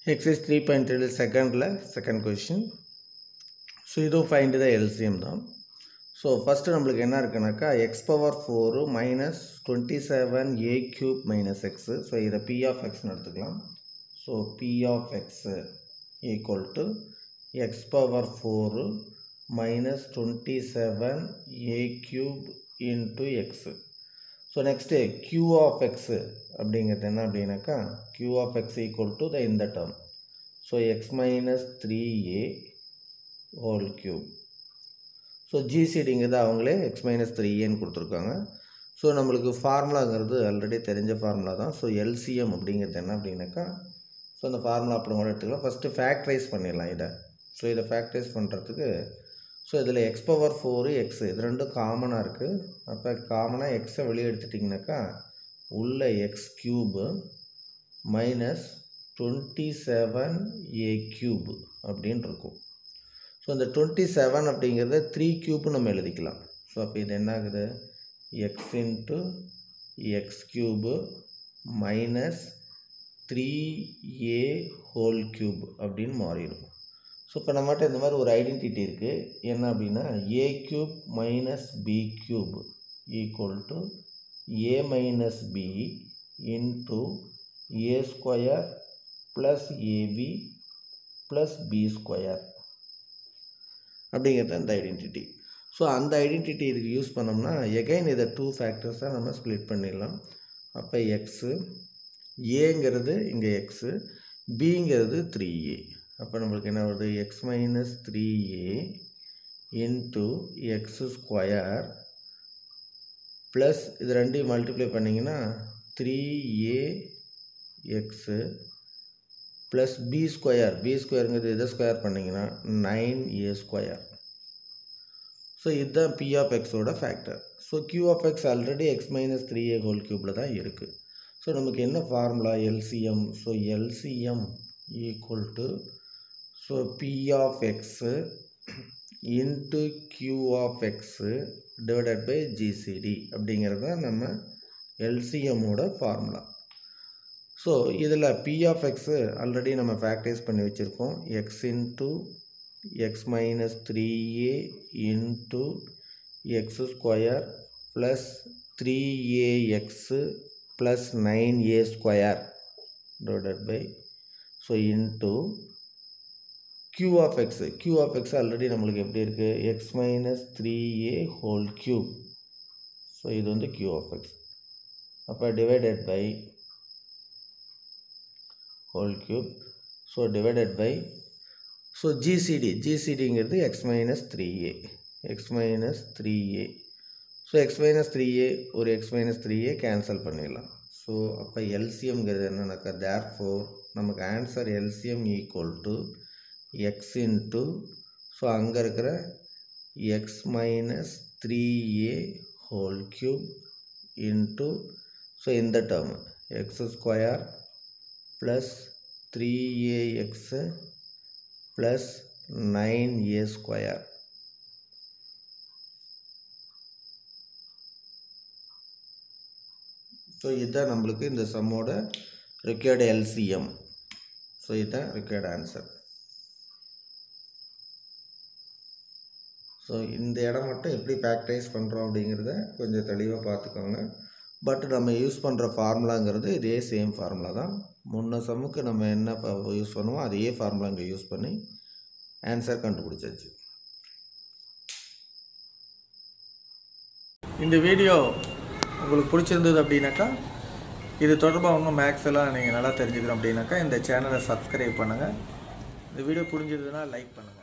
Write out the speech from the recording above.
exercise three point three செகண்டில் second question so இதுவும் find தான் எல்சிஎம் தான் ஸோ ஃபஸ்ட்டு நம்மளுக்கு என்ன இருக்குனாக்கா x power four minus twenty seven a cube minus x so இதை பி ஆஃப் எக்ஸ்னு எடுத்துக்கலாம் so p of x equal to x power four minus twenty seven a cube into x so next q of x அப்படிங்கிறது என்ன அப்படின்னாக்கா q of x equal to the இந்த term so x minus three a whole cube so ஜிசிடிங்கிறது அவங்களே x minus three ஏன்னு கொடுத்துருக்காங்க so நம்மளுக்கு ஃபார்முலாங்கிறது ஆல்ரெடி தெரிஞ்ச ஃபார்முலா தான் ஸோ எல்சிஎம் அப்படிங்கிறது என்ன அப்படின்னாக்கா ஸோ அந்த ஃபார்முலா அப்படி கூட எடுத்துக்கலாம் ஃபஸ்ட்டு ஃபேக்ட்ரைஸ் பண்ணிடலாம் இதை ஸோ இதை ஃபேக்ட்ரைஸ் பண்ணுறதுக்கு ஸோ இதில் எக்ஸ் பவர் ஃபோரு எக்ஸு இது ரெண்டும் காமனாக இருக்குது அப்போ காமனாக எக்ஸை வெளியே எடுத்துட்டிங்கனாக்கா உள்ள x cube minus twenty seven a cube அப்படின்னு இருக்கும் ஸோ இந்த டுவெண்ட்டி செவன் அப்படிங்கிறத த்ரீ க்யூப்னு நம்ம எழுதிக்கலாம் ஸோ அப்போ இது என்ன ஆகுது x into x cube minus three a whole cube அப்படின்னு மாறிடும் ஸோ இப்போ நம்மகிட்ட இந்த மாதிரி ஒரு ஐடென்டிட்டி இருக்குது என்ன அப்படின்னா a cube minus b cube equal to a minus b into a square plus ab plus b square அப்படிங்கிறது அந்த ஐடென்டிட்டி ஸோ அந்த ஐடென்டிட்டி இதுக்கு யூஸ் பண்ணோம்னா எகைன் இதை டூ ஃபேக்டர்ஸாக நம்ம ஸ்ப்ளிட் பண்ணிடலாம் அப்போ எக்ஸு ஏங்கிறது இங்கே எக்ஸு பிங்கிறது த்ரீ ஏ அப்போ நம்மளுக்கு என்ன வருது x minus three a into x square plus இது ரெண்டையும் மல்டிப்ளை பண்ணிங்கன்னா three a x plus b square b ஸ்கொயருங்கிறது இதை ஸ்கொயர் பண்ணிங்கன்னா நைன் ஏ ஸ்கொயர் ஸோ இதுதான் பி ஆஃப் எக்ஸோட factor so q of x already x minus three a whole க்யூப்பில் தான் இருக்குது ஸோ நமக்கு என்ன formula LCM so LCM equal to so p of x into q of x divided by GCD அப்படிங்கிறது தான் நம்ம எல்சிஎம்மோட ஃபார்முலா ஸோ இதில் பி ஆஃப் எக்ஸு ஆல்ரெடி நம்ம ஃபேக்டரைஸ் பண்ணி வச்சுருக்கோம் x into x minus three a into x square plus three a x plus nine a square divided by so into q of x q of x already நம்மளுக்கு எப்படி இருக்குது x minus three a whole cube so இது வந்து q of x அப்போ divided by whole cube so divided by so GCD ஜிசிடிங்கிறது x minus three a x minus three a so x minus three a ஒரு x minus three a cancel பண்ணிடலாம் so அப்போ எல்சிஎம்ங்கிறது என்னன்னாக்கா therefore நமக்கு answer LCM equal to x into so அங்கே இருக்கிற x minus three a whole cube into so இந்த term x square plus three a x plus nine a square so இதுதான் நம்மளுக்கு இந்த சம்மோட ரிக்யர்டு எல்சிஎம் ஸோ இதுதான் required answer so இந்த இடம் மட்டும் எப்படி ஃபேக்டரைஸ் பண்ணுறோம் அப்படிங்கிறத கொஞ்சம் தெளிவாக பார்த்துக்கோங்க பட் நம்ம யூஸ் பண்ணுற ஃபார்முலாங்கிறது இதே சேம் ஃபார்முலா தான் முன்ன சம்முக்கு நம்ம என்ன யூஸ் பண்ணுவோம் அதே ஃபார்முலா இங்கே யூஸ் பண்ணி ஆன்சர் கண்டுபிடிச்சாச்சு இந்த வீடியோ உங்களுக்கு பிடிச்சிருந்தது அப்படின்னாக்கா இது தொடர்பாக இன்னும் மேக்ஸ் எல்லாம் நீங்கள் நல்லா தெரிஞ்சுக்கணும் அப்படின்னாக்கா இந்த சேனலை சப்ஸ்கிரைப் பண்ணுங்கள் இந்த வீடியோ புரிஞ்சதுன்னா லைக் பண்ணுங்கள்